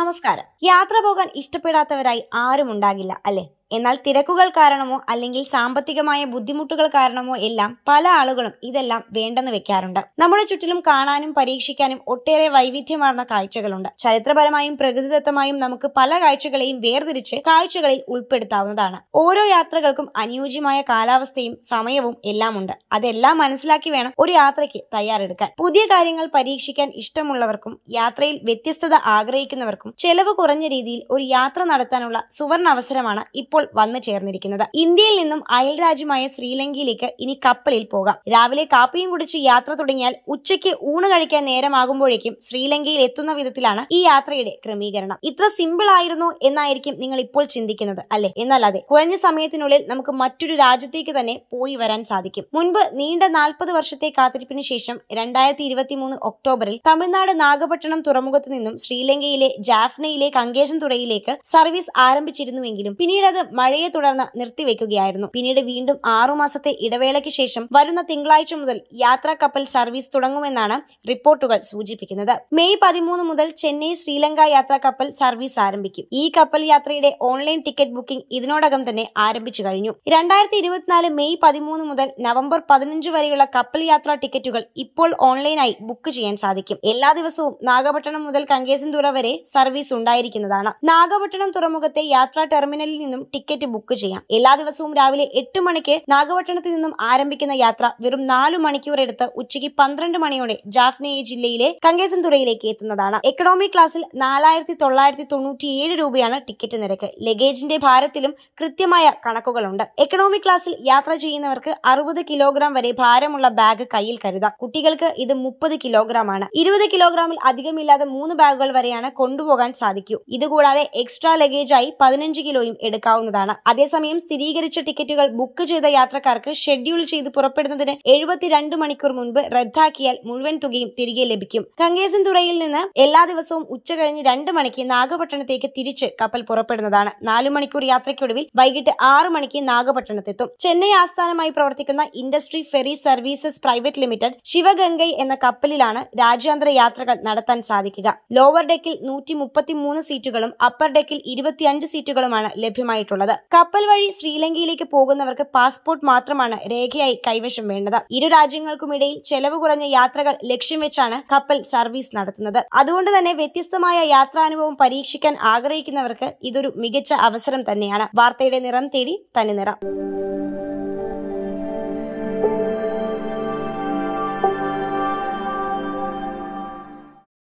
നമസ്കാരം യാത്ര പോകാൻ ഇഷ്ടപ്പെടാത്തവരായി ആരും ഉണ്ടാകില്ല അല്ലെ എന്നാൽ തിരക്കുകൾ കാരണമോ അല്ലെങ്കിൽ സാമ്പത്തികമായ ബുദ്ധിമുട്ടുകൾ കാരണമോ എല്ലാം പല ആളുകളും ഇതെല്ലാം വേണ്ടെന്ന് വെക്കാറുണ്ട് നമ്മുടെ ചുറ്റിലും കാണാനും പരീക്ഷിക്കാനും ഒട്ടേറെ വൈവിധ്യമാർന്ന കാഴ്ചകളുണ്ട് ചരിത്രപരമായും പ്രകൃതിദത്തമായും നമുക്ക് പല കാഴ്ചകളെയും വേർതിരിച്ച് കാഴ്ചകളിൽ ഉൾപ്പെടുത്താവുന്നതാണ് ഓരോ യാത്രകൾക്കും അനുയോജ്യമായ കാലാവസ്ഥയും സമയവും എല്ലാം ഉണ്ട് അതെല്ലാം മനസ്സിലാക്കി വേണം ഒരു യാത്രയ്ക്ക് തയ്യാറെടുക്കാൻ പുതിയ കാര്യങ്ങൾ പരീക്ഷിക്കാൻ ഇഷ്ടമുള്ളവർക്കും യാത്രയിൽ വ്യത്യസ്തത ആഗ്രഹിക്കുന്നവർക്കും ചെലവ് കുറഞ്ഞ രീതിയിൽ ഒരു യാത്ര നടത്താനുള്ള സുവർണ അവസരമാണ് ഇപ്പോൾ വന്നു ചേർന്നിരിക്കുന്നത് ഇന്ത്യയിൽ നിന്നും അയൽ രാജ്യമായ ശ്രീലങ്കയിലേക്ക് ഇനി കപ്പലിൽ പോകാം രാവിലെ കാപ്പിയും കുടിച്ച് യാത്ര തുടങ്ങിയാൽ ഉച്ചയ്ക്ക് ഊണ് കഴിക്കാൻ നേരമാകുമ്പോഴേക്കും ശ്രീലങ്കയിൽ എത്തുന്ന വിധത്തിലാണ് ഈ യാത്രയുടെ ക്രമീകരണം ഇത്ര സിമ്പിൾ ആയിരുന്നു എന്നായിരിക്കും നിങ്ങൾ ഇപ്പോൾ ചിന്തിക്കുന്നത് അല്ലെ എന്നാൽ അതെ കുറഞ്ഞ സമയത്തിനുള്ളിൽ നമുക്ക് മറ്റൊരു രാജ്യത്തേക്ക് തന്നെ പോയി വരാൻ സാധിക്കും മുൻപ് നീണ്ട നാൽപ്പത് വർഷത്തെ കാത്തിരിപ്പിന് ശേഷം രണ്ടായിരത്തി ഇരുപത്തി മൂന്ന് ഒക്ടോബറിൽ തമിഴ്നാട് നാഗപട്ടണം തുറമുഖത്ത് നിന്നും ശ്രീലങ്കയിലെ ജാഫ്നയിലെ കങ്കേശൻ തുറയിലേക്ക് സർവീസ് ആരംഭിച്ചിരുന്നുവെങ്കിലും പിന്നീട് അത് മഴയെ തുടർന്ന് നിർത്തിവെക്കുകയായിരുന്നു പിന്നീട് വീണ്ടും ആറുമാസത്തെ ഇടവേളയ്ക്ക് ശേഷം വരുന്ന തിങ്കളാഴ്ച മുതൽ യാത്രാ കപ്പൽ സർവീസ് തുടങ്ങുമെന്നാണ് റിപ്പോർട്ടുകൾ സൂചിപ്പിക്കുന്നത് മെയ് പതിമൂന്ന് മുതൽ ചെന്നൈ ശ്രീലങ്ക യാത്രാ കപ്പൽ സർവീസ് ആരംഭിക്കും ഈ കപ്പൽ യാത്രയുടെ ഓൺലൈൻ ടിക്കറ്റ് ബുക്കിംഗ് ഇതിനോടകം തന്നെ ആരംഭിച്ചു കഴിഞ്ഞു രണ്ടായിരത്തി ഇരുപത്തിനാല് മെയ് പതിമൂന്ന് മുതൽ നവംബർ പതിനഞ്ച് വരെയുള്ള കപ്പൽ യാത്രാ ടിക്കറ്റുകൾ ഇപ്പോൾ ഓൺലൈനായി ബുക്ക് ചെയ്യാൻ സാധിക്കും എല്ലാ ദിവസവും നാഗപട്ടണം മുതൽ കങ്കേസൻതുറ വരെ സർവീസ് ഉണ്ടായിരിക്കുന്നതാണ് നാഗപട്ടണം തുറമുഖത്തെ യാത്രാ ടെർമിനലിൽ നിന്നും ടിക്കറ്റ് ബുക്ക് ചെയ്യാം എല്ലാ ദിവസവും രാവിലെ എട്ട് മണിക്ക് നാഗപട്ടണത്തിൽ നിന്നും ആരംഭിക്കുന്ന യാത്ര വെറും നാലു മണിക്കൂർ എടുത്ത് ഉച്ചയ്ക്ക് പന്ത്രണ്ട് മണിയോടെ ജാഫ്നയെ ജില്ലയിലെ കങ്കേസൻതുറയിലേക്ക് എത്തുന്നതാണ് എക്കണോമി ക്ലാസ്സിൽ നാലായിരത്തി തൊള്ളായിരത്തി തൊണ്ണൂറ്റിയേഴ് രൂപയാണ് ടിക്കറ്റ് നിരക്ക് ലഗേജിന്റെ ഭാരത്തിലും കൃത്യമായ കണക്കുകളുണ്ട് എക്കണോമി ക്ലാസ്സിൽ യാത്ര ചെയ്യുന്നവർക്ക് അറുപത് കിലോഗ്രാം വരെ ഭാരമുള്ള ബാഗ് കയ്യിൽ കരുതാം കുട്ടികൾക്ക് ഇത് മുപ്പത് കിലോഗ്രാം ആണ് ഇരുപത് കിലോഗ്രാമിൽ അധികമില്ലാതെ മൂന്ന് ബാഗുകൾ വരെയാണ് കൊണ്ടുപോകാൻ സാധിക്കൂ ഇതുകൂടാതെ എക്സ്ട്രാ ലഗേജായി പതിനഞ്ച് കിലോയും എടുക്കാവുന്നതാണ് അതേസമയം സ്ഥിരീകരിച്ച ടിക്കറ്റുകൾ ബുക്ക് ചെയ്ത യാത്രക്കാർക്ക് ഷെഡ്യൂൾ ചെയ്ത് പുറപ്പെടുന്നതിന് എഴുപത്തിരണ്ട് മണിക്കൂർ മുൻപ് റദ്ദാക്കിയാൽ മുഴുവൻ തുകയും തിരികെ ലഭിക്കും കങ്കേസൻ തുറയിൽ നിന്ന് എല്ലാ ദിവസവും ഉച്ച കഴിഞ്ഞ് രണ്ട് മണിക്ക് നാഗപട്ടണത്തേക്ക് തിരിച്ച് കപ്പൽ പുറപ്പെടുന്നതാണ് നാലു മണിക്കൂർ യാത്രയ്ക്കൊടുവിൽ വൈകിട്ട് ആറ് മണിക്ക് നാഗപട്ടണത്തെത്തും ചെന്നൈ ആസ്ഥാനമായി പ്രവർത്തിക്കുന്ന industry ferry services private limited Sivagangai എന്ന കപ്പലിലാണ് രാജ്യാന്തര യാത്രകൾ നടത്താൻ സാധിക്കുക ലോവർ ഡെക്കിൽ നൂറ്റി മുപ്പത്തി മൂന്ന് സീറ്റുകളും അപ്പർ ഡെക്കിൽ ഇരുപത്തിയഞ്ച് സീറ്റുകളുമാണ് ലഭ്യമായിട്ടുള്ളത് കപ്പൽ വഴി ശ്രീലങ്കയിലേക്ക് പോകുന്നവർക്ക് പാസ്പോർട്ട് മാത്രമാണ് രേഖയായി കൈവശം വേണ്ടത് ഇരു രാജ്യങ്ങൾക്കുമിടയിൽ ചെലവ് കുറഞ്ഞ യാത്രകൾ ലക്ഷ്യം വെച്ചാണ് കപ്പൽ സർവീസ് നടത്തുന്നത് അതുകൊണ്ട് തന്നെ വ്യത്യസ്തമായ യാത്രാനുഭവം പരീക്ഷിക്കാൻ ആഗ്രഹിക്കുന്നവർക്ക് ഇതൊരു മികച്ച അവസരം തന്നെയാണ് വാർത്തയുടെ നിറം തേടി തനി നിറം